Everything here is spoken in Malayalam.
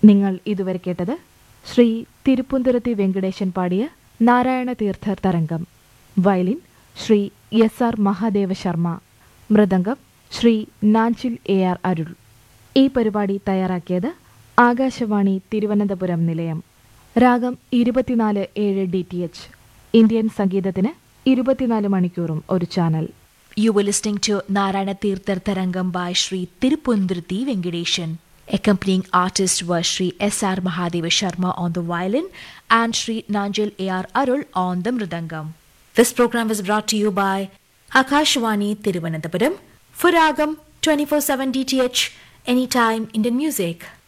നിങ്ങൾ ഇതുവരെ കേട്ടത് ശ്രീ തിരുപ്പുന്തുരത്തി വെങ്കടേശൻ പാടിയ നാരായണ തീർത്ഥ തരംഗം violin Shri S R Mahadeva Sharma മൃദംഗം ശ്രീ നാഞ്ചിൽ എ ആർ അരുൾ ഈ പരിപാടി തയ്യാറാക്കിയത് ആകാശവാണി തിരുവനന്തപുരം നിലയം രാഗം ഇരുപത്തിനാല് ഏഴ് ഡി ടി എച്ച് ഇന്ത്യൻ സംഗീതത്തിന് ഇരുപത്തിനാല് മണിക്കൂറും ഒരു channel You were listening to Narayana Tirthar Tarangam by Sri Tirupundriti Venkadeshan. Accompanying artists were Sri S.R. Mahadeva Sharma on the violin and Sri Nanjal A.R. Arul on the mridangam. This program was brought to you by Akashwani Tiruvananthapuram for Ragam 24-7 DTH Anytime Indian Music.